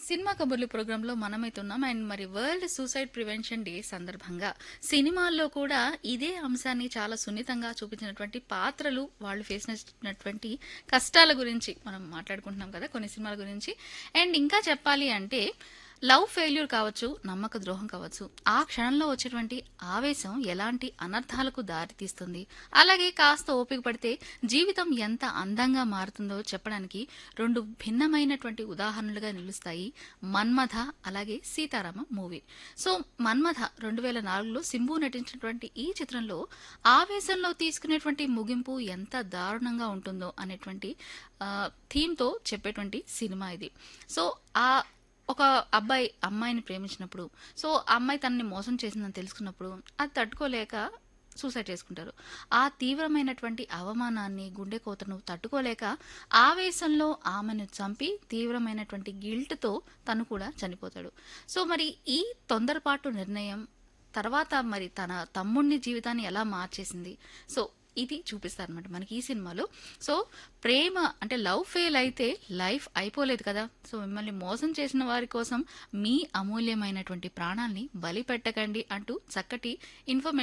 cinema కబుర్లు ప్రోగ్రాంలో మనమైతే ఉన్నాం అండ్ మరి వరల్డ్ సూసైడ్ ప్రివెన్షన్ డే సందర్భంగా సినిమాల్లో కూడా ఇదే అంశాన్ని చాలా సున్నితంగా చూపించినటువంటి పాత్రలు వాళ్ళు ఫేస్ చేసినటువంటి కష్టాల గురించి మనం మాట్లాడుకుంటున్నాం కదా కొన్ని సినిమాల గురించి అండ్ ఇంకా చెప్పాలి అంటే లవ్ ఫెయిల్యూర్ కావచ్చు నమ్మక ద్రోహం కావచ్చు ఆ క్షణంలో వచ్చేటువంటి ఆవేశం ఎలాంటి అనర్థాలకు దారితీస్తుంది అలాగే కాస్త ఓపిక పడితే జీవితం ఎంత అందంగా మారుతుందో చెప్పడానికి రెండు భిన్నమైనటువంటి ఉదాహరణలుగా నిలుస్తాయి మన్మథ అలాగే సీతారామ మూవీ సో మన్మథ రెండు వేల నాలుగులో సింబు నటించినటువంటి ఈ చిత్రంలో ఆవేశంలో తీసుకునేటువంటి ముగింపు ఎంత దారుణంగా ఉంటుందో అనేటువంటి థీమ్తో చెప్పేటువంటి సినిమా ఇది సో ఆ ఒక అబ్బాయి అమ్మాయిని ప్రేమించినప్పుడు సో ఆ అమ్మాయి తనని మోసం చేసిందని తెలుసుకున్నప్పుడు అది తట్టుకోలేక సూసైడ్ చేసుకుంటారు ఆ తీవ్రమైనటువంటి అవమానాన్ని గుండె కోతను తట్టుకోలేక ఆవేశంలో ఆమెను చంపి తీవ్రమైనటువంటి గిల్ట్తో తను కూడా చనిపోతాడు సో మరి ఈ తొందరపాటు నిర్ణయం తర్వాత మరి తన తమ్ముడిని జీవితాన్ని ఎలా మార్చేసింది సో ఇది చూపిస్తారు అనమాట మనకి ఈ సినిమాలో సో ప్రేమ అంటే లవ్ ఫెయిల్ అయితే లైఫ్ అయిపోలేదు కదా సో మిమ్మల్ని మోసం చేసిన వారి కోసం మీ అమూల్యమైనటువంటి ప్రాణాల్ని బలి పెట్టకండి అంటూ చక్కటి ఇన్ఫర్మేషన్